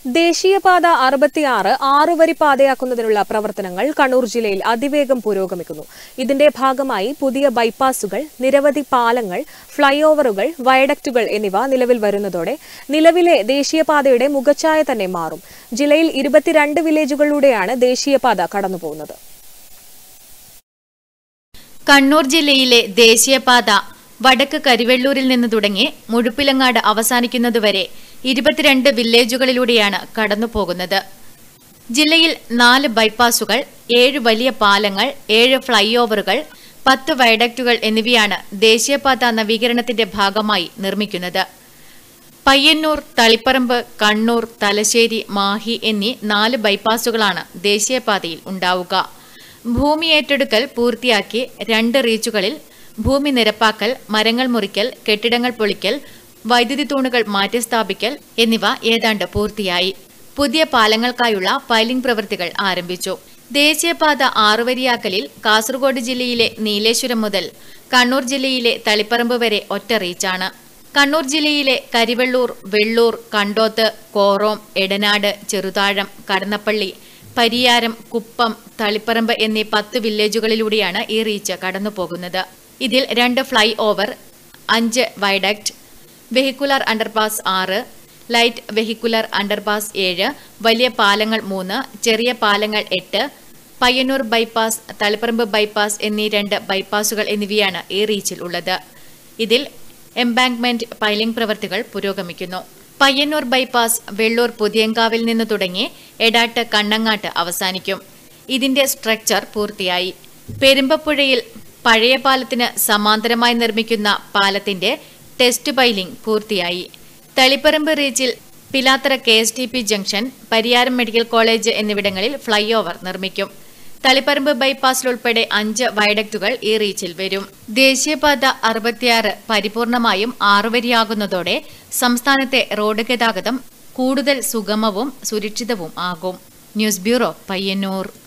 ദേശീയപാത അറുപത്തിയാറ് ആറുവരി പാതയാക്കുന്നതിനുള്ള പ്രവർത്തനങ്ങൾ കണ്ണൂർ ജില്ലയിൽ അതിവേഗം പുരോഗമിക്കുന്നു ഇതിന്റെ ഭാഗമായി പുതിയ ബൈപ്പാസുകൾ നിരവധി പാലങ്ങൾ ഫ്ളൈ ഓവറുകൾ വയഡക്റ്റുകൾ എന്നിവ നിലവിൽ വരുന്നതോടെ നിലവിലെ ദേശീയപാതയുടെ മുഖച്ഛായ തന്നെ മാറും ജില്ലയിൽ ഇരുപത്തിരണ്ട് വില്ലേജുകളിലൂടെയാണ് ദേശീയപാത കടന്നുപോകുന്നത് കണ്ണൂർ ജില്ലയിലെ ദേശീയപാത വടക്ക് കരിവെള്ളൂരിൽ നിന്ന് തുടങ്ങി മുഴുപ്പിലങ്ങാട് അവസാനിക്കുന്നതുവരെ ഇരുപത്തിരണ്ട് വില്ലേജുകളിലൂടെയാണ് കടന്നുപോകുന്നത് ജില്ലയിൽ നാല് ബൈപ്പാസുകൾ ഏഴ് വലിയ പാലങ്ങൾ ഏഴ് ഫ്ളൈ ഓവറുകൾ പത്ത് വയഡക്റ്റുകൾ എന്നിവയാണ് ദേശീയപാത നവീകരണത്തിന്റെ ഭാഗമായി നിർമ്മിക്കുന്നത് പയ്യന്നൂർ തളിപ്പറമ്പ് കണ്ണൂർ തലശ്ശേരി മാഹി എന്നീ നാല് ബൈപ്പാസുകളാണ് ദേശീയപാതയിൽ ഉണ്ടാവുക ഭൂമി ഏറ്റെടുക്കൽ പൂർത്തിയാക്കി രണ്ട് റീച്ചുകളിൽ ഭൂമി നിരപ്പാക്കൽ മരങ്ങൾ മുറിക്കൽ കെട്ടിടങ്ങൾ പൊളിക്കൽ വൈദ്യുതി തൂണുകൾ മാറ്റിസ്ഥാപിക്കൽ എന്നിവ ഏതാണ്ട് പൂർത്തിയായി പുതിയ പാലങ്ങൾക്കായുള്ള ഫയലിംഗ് പ്രവൃത്തികൾ ആരംഭിച്ചു ദേശീയപാത ആറുവരിയാക്കലിൽ കാസർഗോഡ് ജില്ലയിലെ നീലേശ്വരം മുതൽ കണ്ണൂർ ജില്ലയിലെ തളിപ്പറമ്പ് വരെ ഒറ്റ റീച്ചാണ് കണ്ണൂർ ജില്ലയിലെ കരിവെള്ളൂർ വെള്ളൂർ കണ്ടോത്ത് കോറോം എടനാട് ചെറുതാഴം കടന്നപ്പള്ളി പരിയാരം കുപ്പം തളിപ്പറമ്പ് എന്നീ പത്ത് വില്ലേജുകളിലൂടെയാണ് ഈ റീച്ച് കടന്നുപോകുന്നത് ഇതിൽ രണ്ട് ഫ്ലൈ ഓവർ അഞ്ച് വൈഡക്റ്റ് വെഹിക്കുലർ അണ്ടർപാസ് ആറ് ലൈറ്റ് വെഹിക്കുലർ അണ്ടർപാസ് ഏഴ് വലിയ പാലങ്ങൾ മൂന്ന് ചെറിയ പാലങ്ങൾ എട്ട് പയ്യന്നൂർ ബൈപ്പാസ് തളിപ്പറമ്പ് ബൈപ്പാസ് എന്നീ രണ്ട് ബൈപ്പാസുകൾ എന്നിവയാണ് ഈ റീച്ചിൽ ഉള്ളത് ഇതിൽ എംബാങ്ക്മെന്റ് പൈലിംഗ് പ്രവൃത്തികൾ പുരോഗമിക്കുന്നു പയ്യന്നൂർ ബൈപ്പാസ് വെള്ളൂർ പുതിയങ്കാവിൽ നിന്ന് തുടങ്ങി എടാട്ട് കണ്ണങ്ങാട്ട് അവസാനിക്കും ഇതിന്റെ സ്ട്രക്ചർ പൂർത്തിയായി പെരുമ്പപ്പുഴയിൽ പഴയ പാലത്തിന് സമാന്തരമായി നിർമ്മിക്കുന്ന പാലത്തിന്റെ ടെസ്റ്റ് പൈലിംഗ് പൂർത്തിയായി തളിപ്പറമ്പ് റീച്ചിൽ Pilathara K S T P junction Pariyaram medical college എന്നിവിടങ്ങളിൽ ഫ്ളൈ ഓവർ നിർമ്മിക്കും തളിപ്പറമ്പ് ബൈപ്പാസിലുൾപ്പെടെ അഞ്ച് വയഡക്റ്റുകൾ ഈ റീച്ചിൽ വരും ദേശീയപാത അറുപത്തിയാറ് പരിപൂർണമായും ആറുവരിയാകുന്നതോടെ സംസ്ഥാനത്തെ റോഡ് ഗതാഗതം കൂടുതൽ സുഗമവും സുരക്ഷിതവും ആകും ന്യൂസ് ബ്യൂറോ പയ്യന്നൂർ